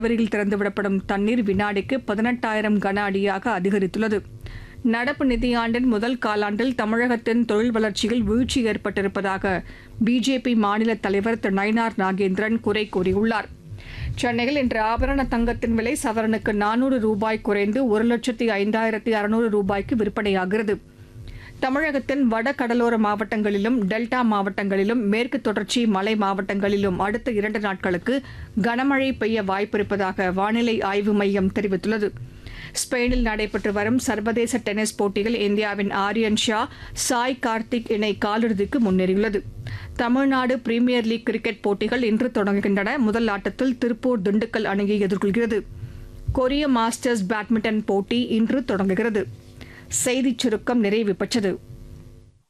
காவிரியில் திறந்துவிடப்படும் தண்ணீர் வினாடிக்கு பதினெட்டாயிரம் கன அடியாக அதிகரித்துள்ளது நடப்பு நிதியாண்டின் முதல் காலாண்டில் தமிழகத்தின் தொழில் வளர்ச்சியில் வீழ்ச்சி ஏற்பட்டிருப்பதாக பிஜேபி மாநில தலைவர் திரு நயினார் நாகேந்திரன் குறை கூறியுள்ளார் சென்னையில் இன்று ஆபரண தங்கத்தின் விலை சவரனுக்கு நானூறு ரூபாய் குறைந்து ஒரு லட்சத்தி ஐந்தாயிரத்தி அறுநூறு ரூபாய்க்கு விற்பனையாகிறது தமிழகத்தின் வட கடலோர மாவட்டங்களிலும் டெல்டா மாவட்டங்களிலும் மேற்கு தொடர்ச்சி மலை மாவட்டங்களிலும் அடுத்த இரண்டு நாட்களுக்கு கனமழை பெய்ய வாய்ப்பிருப்பதாக வானிலை ஆய்வு மையம் தெரிவித்துள்ளது ஸ்பெயினில் நடைபெற்று வரும் சர்வதேச டென்னிஸ் போட்டியில் இந்தியாவின் ஆரியன் ஷா சாய் கார்த்திக் இணை காலிறுதிக்கு முன்னேறியுள்ளது தமிழ்நாடு பிரீமியர் லீக் கிரிக்கெட் போட்டிகள் இன்று தொடங்குகின்றன முதல் ஆட்டத்தில் திருப்பூர் திண்டுக்கல் அணியை எதிர்கொள்கிறது கொரிய மாஸ்டர்ஸ் பேட்மிண்டன் போட்டி இன்று தொடங்குகிறது செய்திச் சுருக்கம் நிறைவு பெற்றது